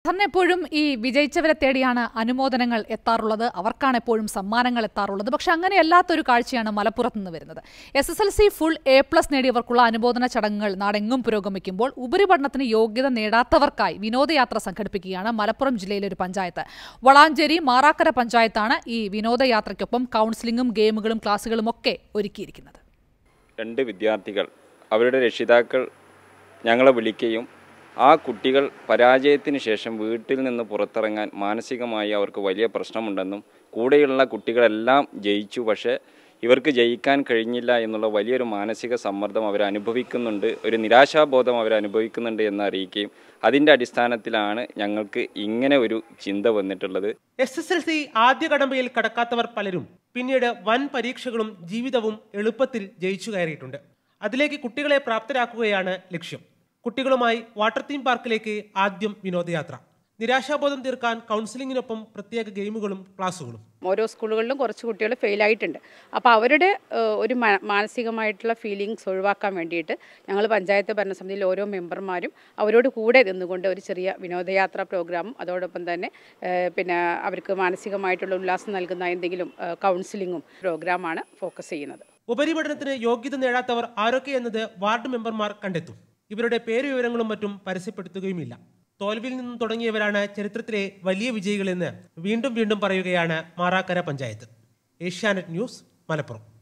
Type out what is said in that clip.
സാറിന് എപ്പോഴും ഈ വിജയിച്ചവരെ തേടിയാണ് അനുമോദനങ്ങൾ എത്താറുള്ളത് അവർക്കാണ് എപ്പോഴും സമ്മാനങ്ങൾ എത്താറുള്ളത് പക്ഷെ അങ്ങനെയല്ലാത്തൊരു കാഴ്ചയാണ് മലപ്പുറത്ത് നിന്ന് വരുന്നത് S S L C full A plus നേടിയവർക്കുള്ള അനുമോദന ചടങ്ങുകൾ നാടെങ്ങും പുരോഗമിക്കുമ്പോൾ ഉപരിപഠനത്തിന് യോഗ്യത നേടാത്തവർക്കായി വിനോദയാത്ര സംഘടിപ്പിക്കുകയാണ് മലപ്പുറം ജില്ലയിലെ ഒരു പഞ്ചായത്ത് വളാഞ്ചേരി മാറാക്കര പഞ്ചായത്താണ് ഈ വിനോദയാത്രയ്ക്കൊപ്പം കൗൺസിലിംഗും ഗെയിമുകളും ക്ലാസുകളും ഒക്കെ ഒരുക്കിയിരിക്കുന്നത് രണ്ട് വിദ്യാർത്ഥികൾ അവരുടെ രക്ഷിതാക്കൾ ഞങ്ങളെ വിളിക്കുകയും ആ കുട്ടികൾ പരാജയത്തിന് ശേഷം വീട്ടിൽ നിന്ന് പുറത്തിറങ്ങാൻ മാനസികമായി അവർക്ക് വലിയ പ്രശ്നമുണ്ടെന്നും കൂടെയുള്ള കുട്ടികളെല്ലാം ജയിച്ചു പക്ഷേ ഇവർക്ക് ജയിക്കാൻ കഴിഞ്ഞില്ല എന്നുള്ള വലിയൊരു മാനസിക സമ്മർദ്ദം അവർ അനുഭവിക്കുന്നുണ്ട് ഒരു നിരാശാബോധം അവർ അനുഭവിക്കുന്നുണ്ട് എന്ന് അറിയിക്കുകയും അതിൻ്റെ അടിസ്ഥാനത്തിലാണ് ഞങ്ങൾക്ക് ഇങ്ങനെ ഒരു ചിന്ത വന്നിട്ടുള്ളത് എസ് എസ് എൽ സി ആദ്യ കടമ്പയിൽ കടക്കാത്തവർ പലരും പിന്നീട് വൻ പരീക്ഷകളും ജീവിതവും എളുപ്പത്തിൽ ജയിച്ചു കയറിയിട്ടുണ്ട് അതിലേക്ക് കുട്ടികളെ പ്രാപ്തരാക്കുകയാണ് ലക്ഷ്യം കുട്ടികളുമായി വാട്ടർ തീം പാർക്കിലേക്ക് ആദ്യം വിനോദയാത്ര നിരാശാബോധം തീർക്കാൻ കൗൺസിലിങ്ങിനൊപ്പം പ്രത്യേക ഗെയിമുകളും ക്ലാസുകളും ഓരോ സ്കൂളുകളിലും കുറച്ച് കുട്ടികൾ ഫെയിലായിട്ടുണ്ട് അപ്പോൾ അവരുടെ ഏഹ്, ഒരു മാ- മാനസികമായിട്ടുള്ള ഫീലിങ്സ് ഒഴിവാക്കാൻ വേണ്ടിയിട്ട് ഞങ്ങൾ പഞ്ചായത്ത് ഭരണസമിതിയിൽ ഓരോ മെമ്പർമാരും അവരോട് കൂടെ നിന്നുകൊണ്ട് ഒരു ചെറിയ വിനോദയാത്രാ പ്രോഗ്രാമും അതോടൊപ്പം തന്നെ ഏഹ്, പിന്നെ അവർക്ക് മാനസികമായിട്ടുള്ള ഉല്ലാസം നൽകുന്ന എന്തെങ്കിലും ഏഹ്, കൗൺസിലിങ്ങും പ്രോഗ്രാമാണ് ഫോക്കസ് ചെയ്യുന്നത് ഉപരിപഠനത്തിന് യോഗ്യത നേടാത്തവർ ആരൊക്കെ എന്നത് വാർഡ് മെമ്പർമാർ കണ്ടെത്തും ഇവരുടെ പേര് വിവരങ്ങളും മറ്റും പരസ്യപ്പെടുത്തുകയുമില്ല തോൽവിയിൽ നിന്നും തുടങ്ങിയവരാണ് ചരിത്രത്തിലെ വലിയ വിജയികളെന്ന് വീണ്ടും വീണ്ടും പറയുകയാണ് മാറാക്കര പഞ്ചായത്ത് ഏഷ്യാനെറ്റ് ന്യൂസ് മലപ്പുറം